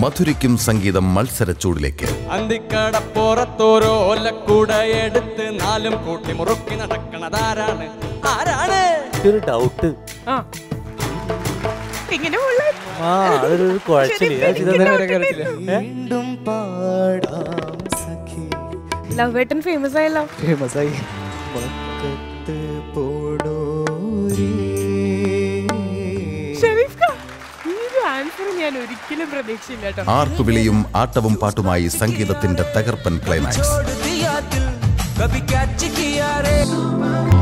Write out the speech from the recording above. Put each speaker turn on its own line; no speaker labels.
മധുരിക്കും സംഗീതം മത്സരച്ചൂടിലേക്ക്
അന്തിക്കടപ്പുറത്തോരോ ഓലക്കൂട എടുത്ത് നാലും കൂട്ടി മുറുക്കി നടക്കണതാരാണ് ആരാണ്
ഒരു ഡൗട്ട്
ഇങ്ങനെ ഉള്ള
ആ അതൊരു കുഴച്ചില് ഞാൻ ചെയ്തത്
വീണ്ടും പാടാം സഖി
ലവ് ബേട്ടൻ ഫേമസ് ആയല്ലോ
ഫേമസ് ആയി
വക്കത്ത് പോടോരേ
ഷെരീഫ് ഖാൻ, ഈ ഒരു ആൻസർ ഞാൻ ഒരിക്കലും പ്രതീക്ഷയില്ല കേട്ടോ
ആർപ്പുവിളിയും ആട്ടവും പാട്ടുമായി സംഗീതത്തിന്റെ തകർപ്പൻ ക്ലൈമാക്സ്
छोड़ दिया दिल कभी कैच किया रे